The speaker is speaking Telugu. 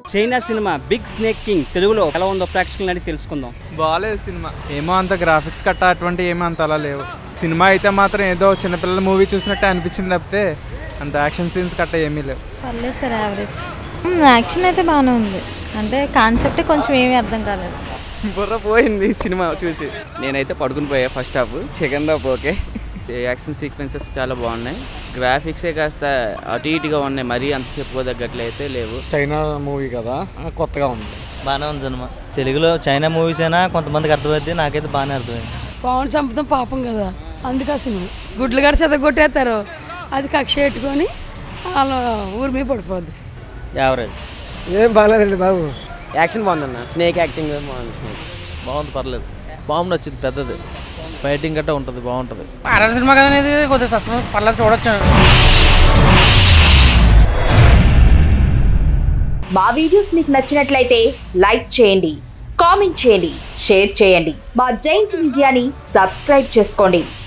చైనా సినిమా బిగ్ స్నేక్ కింగ్ తెలుగులో ఎలా ఉందో ప్రేక్షకులను అడిగి తెలుసుకుందాం బాగాలేదు సినిమా ఏమో అంత గ్రాఫిక్స్ కట్ట అటువంటి ఏమో అంత అలా లేవు సినిమా అయితే మాత్రం ఏదో చిన్నపిల్లల మూవీ చూసినట్టే అనిపించింది తప్పితే అంత యాక్షన్ సీన్స్ కట్ట ఏమీ లేవు పర్లేదు సార్ యావరేజ్ యాక్షన్ అయితే బాగానే ఉంది అంటే కాన్సెప్ట్ కొంచెం ఏమీ అర్థం కాలేదు బుర్ర పోయింది సినిమా చూసి నేనైతే పడుకుని పోయా first half second half okay action sequences చాలా బాగున్నాయి గ్రాఫిక్సే కాస్త అటు ఇటుగా ఉన్నాయి మరీ అంత చెప్పుకోదగ్గట్లయితే లేవు చైనా మూవీ కదా ఆ, కొత్తగా ఉంది బాగానే ఉంది సినిమా తెలుగులో చైనా మూవీస్ అయినా కొంతమందికి అర్థమైంది నాకైతే బాగానే అర్థమైంది పవన్ చంపుతాం పాపం కదా అందుకే అసలు గుడ్లు గడ చెదగొట్టేస్తారు అది కక్ష పెట్టుకొని వాళ్ళ ఊరి మీద పడిపోద్ది యావరేజ్ ఏం బాగాలేదండి బాబు యాక్షన్ బాగుందన్న స్నేక్ యాక్టింగ్ బాగుంది స్నేక్ బాగుంది పర్లేదు బాంబు నచ్చింది పెద్దది ఫైటింగ్ గట్టా ఉంటుంది బాగుంటుంది అరవై సినిమా కదా అనేది కొద్దిగా సస్పెన్స్ పర్లేదు చూడొచ్చు మా వీడియోస్ మీకు నచ్చినట్లయితే లైక్ చేయండి కామెంట్ చేయండి షేర్ చేయండి మా జైంట్ మీడియాని సబ్స్క్రైబ్ చేసుకోండి